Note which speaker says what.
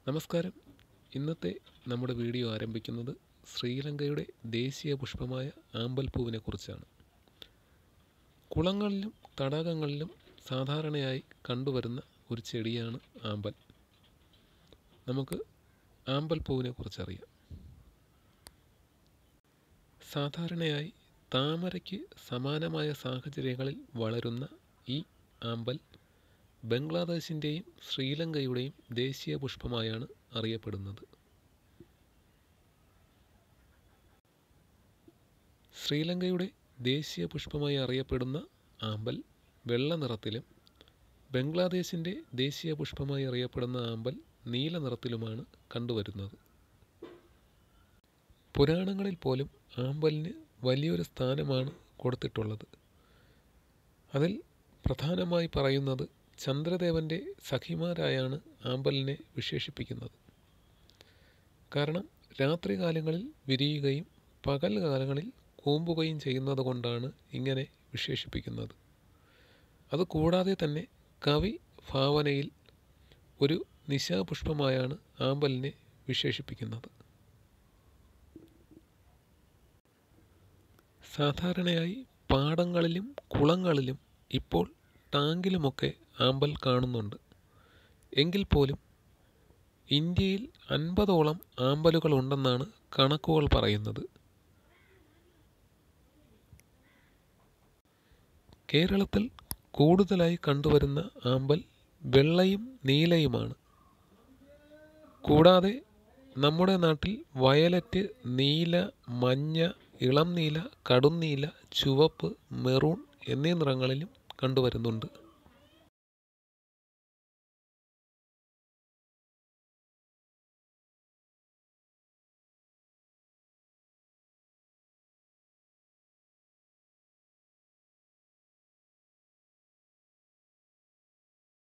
Speaker 1: നമസ്കാരം ഇന്നത്തെ നമ്മുടെ വീഡിയോ ആരംഭിക്കുന്നത് ശ്രീലങ്കയുടെ ദേശീയ പുഷ്പമായ ആമ്പൽപ്പൂവിനെ കുറിച്ചാണ് കുളങ്ങളിലും തടാകങ്ങളിലും സാധാരണയായി കണ്ടുവരുന്ന ഒരു ചെടിയാണ് ആമ്പൽ നമുക്ക് ആമ്പൽപ്പൂവിനെ കുറിച്ചറിയാം സാധാരണയായി താമരയ്ക്ക് സമാനമായ സാഹചര്യങ്ങളിൽ വളരുന്ന ഈ ആമ്പൽ ബംഗ്ലാദേശിൻ്റെയും ശ്രീലങ്കയുടെയും ദേശീയ പുഷ്പമായാണ് അറിയപ്പെടുന്നത് ശ്രീലങ്കയുടെ ദേശീയ പുഷ്പമായി അറിയപ്പെടുന്ന ആമ്പൽ വെള്ള നിറത്തിലും ബംഗ്ലാദേശിൻ്റെ ദേശീയ പുഷ്പമായി അറിയപ്പെടുന്ന ആമ്പൽ നീല നിറത്തിലുമാണ് കണ്ടുവരുന്നത് പുരാണങ്ങളിൽ പോലും ആമ്പലിന് വലിയൊരു സ്ഥാനമാണ് കൊടുത്തിട്ടുള്ളത് അതിൽ പ്രധാനമായി പറയുന്നത് ചന്ദ്രദേവൻ്റെ സഖിമാരായാണ് ആമ്പലിനെ വിശേഷിപ്പിക്കുന്നത് കാരണം രാത്രികാലങ്ങളിൽ വിരിയുകയും പകൽ കാലങ്ങളിൽ കൂമ്പുകയും ചെയ്യുന്നത് കൊണ്ടാണ് ഇങ്ങനെ വിശേഷിപ്പിക്കുന്നത് അതുകൂടാതെ തന്നെ കവി ഭാവനയിൽ ഒരു നിശാപുഷ്പമായാണ് ആമ്പലിനെ വിശേഷിപ്പിക്കുന്നത് സാധാരണയായി പാടങ്ങളിലും കുളങ്ങളിലും ഇപ്പോൾ ടാങ്കിലുമൊക്കെ ആമ്പൽ കാണുന്നുണ്ട് എങ്കിൽ പോലും ഇന്ത്യയിൽ അൻപതോളം ആമ്പലുകൾ ഉണ്ടെന്നാണ് കണക്കുകൾ പറയുന്നത് കേരളത്തിൽ കൂടുതലായി കണ്ടുവരുന്ന ആമ്പൽ വെള്ളയും നീലയുമാണ് കൂടാതെ നമ്മുടെ നാട്ടിൽ വയലറ്റ് നീല മഞ്ഞ ഇളം നീല കടും നീല ചുവപ്പ് മെറൂൺ എന്നീ നിറങ്ങളിലും കണ്ടുവരുന്നുണ്ട്